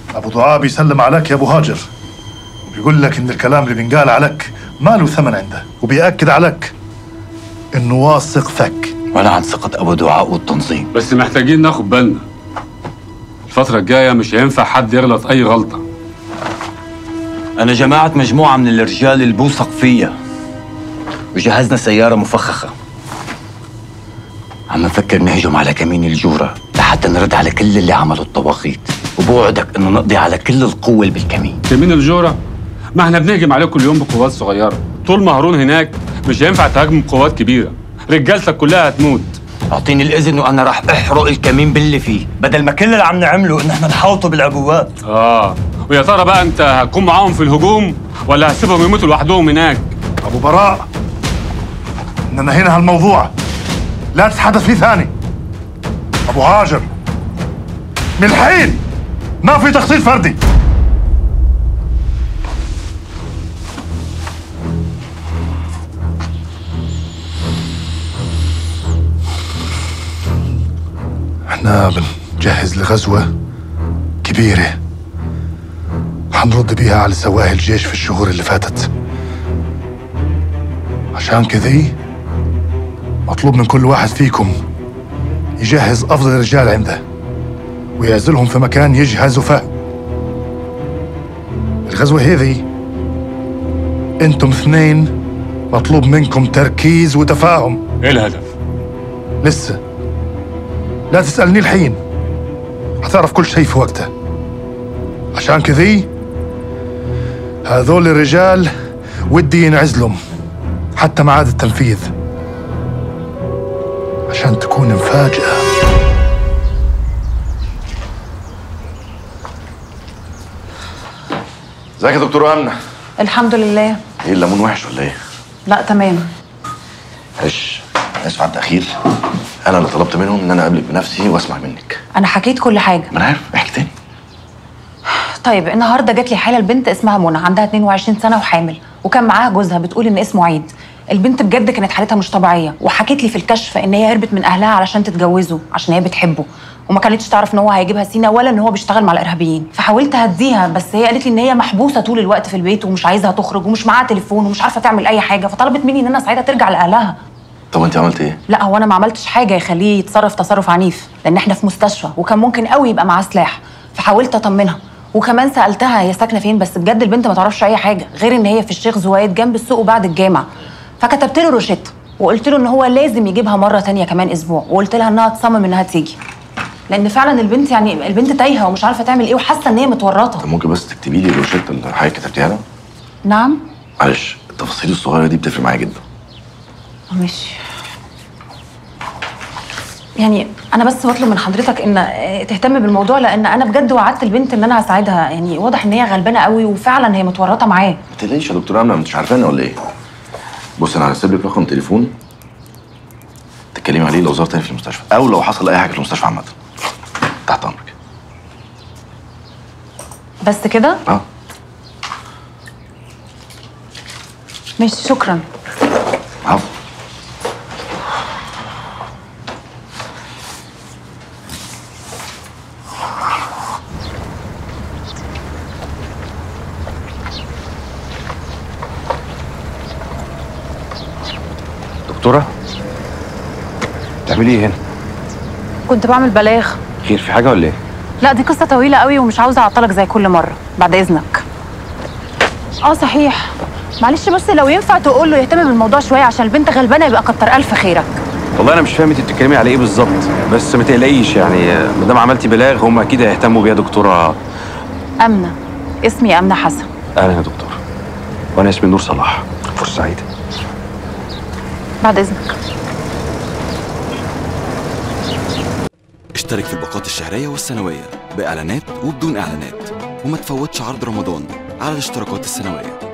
ابو دعاء بيسلم عليك يا ابو هاجر وبيقول لك ان الكلام اللي بينقال عليك ما له ثمن عنده وبيأكد عليك انه واثق فيك ولا عن ثقة أبو دعاء والتنظيم بس محتاجين ناخد بالنا الفترة الجاية مش هينفع حد يغلط أي غلطة أنا جماعة مجموعة من الرجال اللي بوثق فيها وجهزنا سيارة مفخخة عم نفكر نهجم على كمين الجورة لحتى نرد على كل اللي عملوا الطواغيت وبوعدك إنه نقضي على كل القوة اللي بالكمين يمين الجورة ما احنا بنهجم عليه كل يوم بقوات صغيرة طول ما هارون هناك مش هينفع تهاجم بقوات كبيرة رجالتك كلها هتموت أعطيني الإذن وأنا راح أحرق الكمين باللي فيه بدل ما كل اللي عم نعمله إن إحنا نحاوطه بالعبوات اه ويا ترى بقى انت هتكون معاهم في الهجوم ولا هتسيبهم يموتوا لوحدهم هناك ابو براء اننا هنا هالموضوع لا تتحدث فيه ثاني ابو هاجر من الحين ما في تخطيط فردي احنا بنجهز لغزوة كبيرة حنرد بيها على سواهي الجيش في الشهور اللي فاتت عشان كذي مطلوب من كل واحد فيكم يجهز أفضل الرجال عنده ويعزلهم في مكان يجهزوا فيه الغزوة هذه انتم اثنين مطلوب منكم تركيز وتفاهم ايه الهدف؟ لسه لا تسألني الحين حتعرف كل شيء في وقته عشان كذي هذول الرجال ودي ينعزلهم حتى ميعاد التنفيذ عشان تكون مفاجأة ازيك يا دكتور امنه الحمد لله ايه الليمون وحش ولا ايه لا تمام معلش اسف على التاخير انا اللي طلبت منهم ان انا اقابلك بنفسي واسمع منك انا حكيت كل حاجه ما انا عارف احكي تاني طيب النهارده جات لي حاله البنت اسمها منى عندها 22 سنه وحامل وكان معاها جوزها بتقول ان اسمه عيد البنت بجد كانت حالتها مش طبيعيه وحكت لي في الكشف ان هي هربت من اهلها علشان تتجوزه عشان هي بتحبه وما كانتش تعرف ان هو هيجيبها سينا ولا ان هو بيشتغل مع الارهابيين فحاولت اهديها بس هي قالت لي ان هي محبوسه طول الوقت في البيت ومش عايزها تخرج ومش معاها تليفون ومش عارفه تعمل اي حاجه فطلبت مني ان انا اساعدها ترجع لاهلها طب انت عملت ايه لا هو انا ما عملتش حاجه يخليه يتصرف تصرف عنيف لان احنا في مستشفى وكان ممكن قوي يبقى معاه سلاح فحاولت اطمنها وكمان سالتها هي ساكنه فين بس بجد البنت ما تعرفش اي حاجه غير ان هي في الشيخ زويد جنب السوق وبعد الجامع فكتبت له روشته وقلت له ان هو لازم يجيبها مره تانية كمان اسبوع وقلت لها انها تصمم انها تيجي لان فعلا البنت يعني البنت تايهه ومش عارفه تعمل ايه وحاسه ان هي متورطه طب ممكن بس تكتبي لي الروشته اللي حضرتك كتبتيها لها نعم معلش التفاصيل الصغيره دي بتفرق معايا جدا ماشي يعني انا بس بطلب من حضرتك ان تهتم بالموضوع لان انا بجد وعدت البنت ان انا هساعدها يعني واضح ان هي غلبانه قوي وفعلا هي متورطه معاه ما تقلقيش يا دكتور امنه انت مش عارفاني ولا ايه بص انا هسيب لك رقم تليفون تتكلمي عليه لو ظهرت تاني في المستشفى او لو حصل اي حاجه في المستشفى عامه تحت امرك بس كده اه ماشي شكرا عفو دكتورة بتعملي ايه هنا؟ كنت بعمل بلاغ خير في حاجة ولا ايه؟ لا دي قصه طويله قوي ومش عاوزه اعطلك زي كل مره بعد اذنك اه صحيح معلش بس لو ينفع تقول له يهتم بالموضوع شويه عشان البنت غلبانه يبقى كتر الف خيرك والله انا مش فاهم انت بتتكلمي على ايه بالظبط بس ما تقلقيش يعني ما دام عملتي بلاغ هم اكيد هيهتموا بيها دكتورة امنه اسمي امنه حسن اهلا يا دكتور وانا اسمي نور صلاح فرصة سعيدة بعد اذنك اشترك في الباقات الشهرية والسنوية بإعلانات وبدون إعلانات وما تفوتش عرض رمضان على الاشتراكات السنوية